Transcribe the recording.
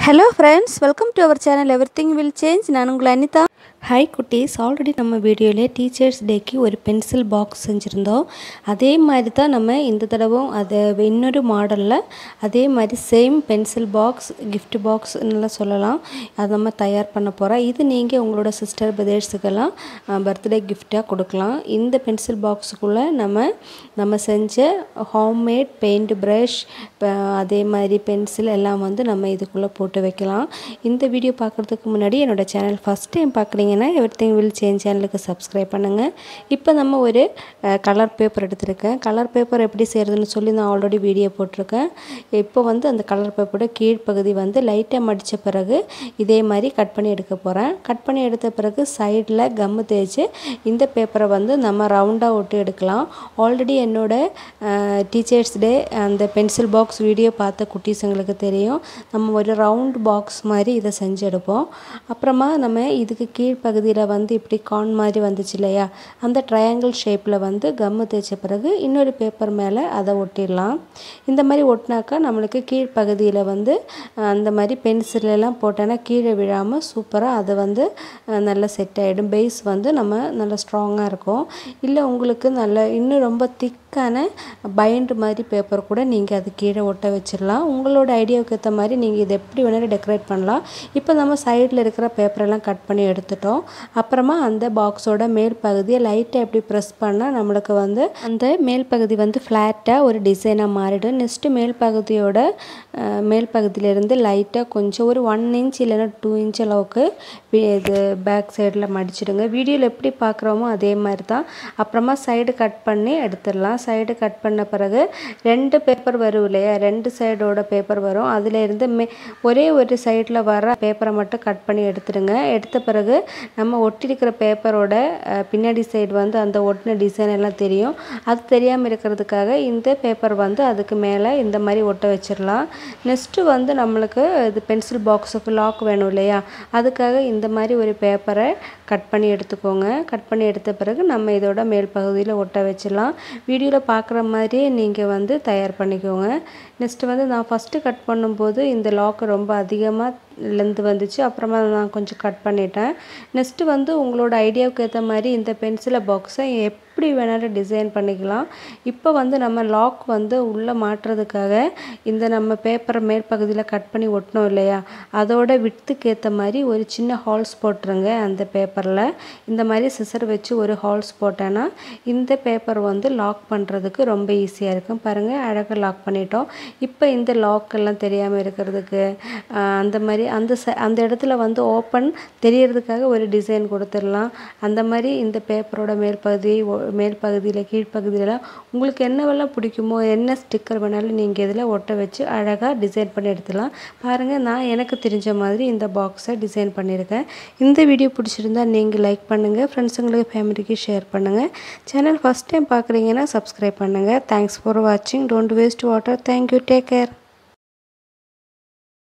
hello friends welcome to our channel everything will change நான் உங்கள் Anitha hi குட்டீஸ் already நம்ம வீடியோவிலே டீச்சர்ஸ் டேக்கு ஒரு பென்சில் பாக்ஸ் செஞ்சுருந்தோம் அதே மாதிரி தான் நம்ம இந்த தடவும் அதை இன்னொரு மாடலில் அதே மாதிரி சேம் பென்சில் பாக்ஸ் கிஃப்ட் பாக்ஸ்னுலாம் சொல்லலாம் அதை நம்ம தயார் பண்ண போகிறோம் இது நீங்கள் உங்களோட சிஸ்டர் பிரதர்ஸுக்கெல்லாம் பர்த்டே கிஃப்டாக கொடுக்கலாம் இந்த பென்சில் பாக்ஸுக்குள்ளே நம்ம நம்ம செஞ்ச ஹோம்மேட் பெயிண்ட் ப்ரஷ் அதே மாதிரி பென்சில் எல்லாம் வந்து நம்ம இதுக்குள்ளே போட்டு வைக்கலாம் இந்த வீடியோ பார்க்குறதுக்கு முன்னாடி என்னோடய சேனல் ஃபஸ்ட் டைம் பார்க்குறீங்கன்னா எவ்ரி திங் வில் சேஞ்ச் சேனலுக்கு சப்ஸ்கிரைப் பண்ணுங்கள் இப்போ நம்ம ஒரு கலர் பேப்பர் எடுத்திருக்கேன் கலர் பேப்பர் எப்படி செய்கிறதுன்னு சொல்லி நான் ஆல்ரெடி வீடியோ போட்டிருக்கேன் இப்போ வந்து அந்த கலர் பேப்பரோட கீழ்ப்பகுதி வந்து லைட்டாக மடித்த பிறகு இதே மாதிரி கட் பண்ணி எடுக்க போகிறேன் கட் பண்ணி எடுத்த பிறகு சைடில் கம்மு தேய்ச்சி இந்த பேப்பரை வந்து நம்ம ரவுண்டாக ஒட்டி எடுக்கலாம் ஆல்ரெடி என்னோட டீச்சர்ஸ் டே அந்த பென்சில் பாக்ஸ் வீடியோ பார்த்த குட்டீஸுங்களுக்கு தெரியும் நம்ம ஒரு ரவுண்ட் பாக்ஸ் மாதிரி இதை செஞ்சு எடுப்போம் அப்புறமா நம்ம இதுக்கு கீழ்ப்பகுதியில் வந்து இப்படி கான் மாதிரி வந்துச்சு இல்லையா அந்த ட்ரையாங்கிள் ஷேப்பில் வந்து கம்மு தேய்ச்ச பிறகு இன்னொரு பேப்பர் மேலே அதை ஒட்டிடலாம் இந்த மாதிரி ஒட்டினாக்கா நம்மளுக்கு கீழ்ப்பகுதியில் வந்து அந்த மாதிரி பென்சிலெல்லாம் போட்டோன்னா கீழே விழாமல் சூப்பராக அது வந்து நல்லா செட் ஆகிடும் பேஸ் வந்து நம்ம நல்லா ஸ்ட்ராங்காக இருக்கும் இல்லை உங்களுக்கு நல்ல இன்னும் ரொம்ப திக்கான பைண்ட் மாதிரி பேப்பர் கூட நீங்கள் அது கீழே ஒட்ட வச்சிடலாம் உங்களோட ஐடியாவுக்கு ஏற்ற மாதிரி நீங்கள் இதை எப்படி வேணாலும் டெக்கரேட் பண்ணலாம் இப்போ நம்ம சைடில் இருக்கிற பேப்பரெல்லாம் கட் பண்ணி எடுத்துட்டோம் அப்புறமா அந்த பாக்ஸோட மேல் பகுதியை லைட்டாக எப்படி ப்ரெஸ் பண்ணால் நம்மளுக்கு வந்து அந்த மேல் பகுதி வந்து ஃப்ளாட்டாக ஒரு டிசைனாக மாறிடும் நெக்ஸ்ட்டு மேல் பகுதியோட மேல் பகுதியிலேருந்து லைட்டாக கொஞ்சம் ஒரு ஒன் இன்ச் இல்லைன்னா டூ இன்ச் அளவுக்கு இது பேக் சைடில் மடிச்சிடுங்க வீடியோவில் எப்படி பார்க்குறோமோ அதே மாதிரி தான் அப்புறமா சைடு கட் பண்ணி எடுத்துடலாம் சைடு கட் பண்ண பிறகு ரெண்டு பேப்பர் வரும் இல்லையா ரெண்டு சைடோட பேப்பர் வரும் அதில் இருந்து மே ஒரே ஒரு சைடில் வர பேப்பரை மட்டும் கட் பண்ணி எடுத்துடுங்க எடுத்த பிறகு நம்ம ஒட்டிருக்கிற பேப்பரோட பின்னாடி சைடு வந்து அந்த ஒட்டின டிசைன் எல்லாம் தெரியும் அது தெரியாமல் இருக்கிறதுக்காக இந்த பேப்பர் வந்து அதுக்கு மேலே இந்த மாதிரி ஒட்ட வச்சிடலாம் நெக்ஸ்ட்டு வந்து நம்மளுக்கு இது பென்சில் பாக்ஸுக்கு லாக் வேணும் இல்லையா அதுக்காக இந்த மாதிரி ஒரு பேப்பரை கட் பண்ணி எடுத்துக்கோங்க கட் பண்ணி எடுத்த பிறகு நம்ம இதோட மேல் பகுதியில் ஒட்ட வச்சிடலாம் வீடியோவில் பார்க்குற மாதிரியே நீங்கள் வந்து தயார் பண்ணிக்கோங்க நெக்ஸ்ட்டு வந்து நான் ஃபஸ்ட்டு கட் பண்ணும்போது இந்த லாக்கு ரொம்ப அதிகமாக லென்த்து வந்துச்சு அப்புறமா நான் கொஞ்சம் கட் பண்ணிட்டேன் நெக்ஸ்ட்டு வந்து உங்களோட ஐடியாவுக்கு ஏற்ற மாதிரி இந்த பென்சிலை பாக்ஸை எப்படி வேணாலும் டிசைன் பண்ணிக்கலாம் இப்போ வந்து நம்ம லாக் வந்து உள்ளே மாட்டுறதுக்காக இந்த நம்ம பேப்பரை மேற்பகுதியில் கட் பண்ணி ஒட்டினோம் இல்லையா அதோட விட்டுக்கு ஏற்ற மாதிரி ஒரு சின்ன ஹால்ஸ் போட்டுருங்க அந்த பேப்பரில் இந்த மாதிரி சிசர் வச்சு ஒரு ஹால்ஸ் போட்டேன்னா இந்த பேப்பர் வந்து லாக் பண்ணுறதுக்கு ரொம்ப ஈஸியாக இருக்கும் பாருங்கள் அழகாக லாக் பண்ணிட்டோம் இப்போ இந்த லாக் எல்லாம் தெரியாமல் இருக்கிறதுக்கு அந்த மாதிரி அந்த ச அந்த இடத்துல வந்து ஓப்பன் தெரியறதுக்காக ஒரு டிசைன் கொடுத்துடலாம் அந்த மாதிரி இந்த பேப்பரோட மேல் பகுதி மேல் பகுதியில் கீழ்ப்பகுதியிலலாம் உங்களுக்கு என்னவெல்லாம் பிடிக்குமோ என்ன ஸ்டிக்கர் வேணாலும் நீங்கள் இதில் ஒட்ட வச்சு அழகாக டிசைன் பண்ணி எடுத்துடலாம் பாருங்கள் நான் எனக்கு தெரிஞ்ச மாதிரி இந்த பாக்ஸை டிசைன் பண்ணியிருக்கேன் இந்த வீடியோ பிடிச்சிருந்தா நீங்கள் லைக் பண்ணுங்கள் ஃப்ரெண்ட்ஸுங்களுக்கு ஃபேமிலிக்கு ஷேர் பண்ணுங்கள் சேனல் ஃபஸ்ட் டைம் பார்க்குறீங்கன்னா சப்ஸ்கிரைப் பண்ணுங்கள் தேங்க்ஸ் ஃபார் வாட்சிங் don't waste water thank you take care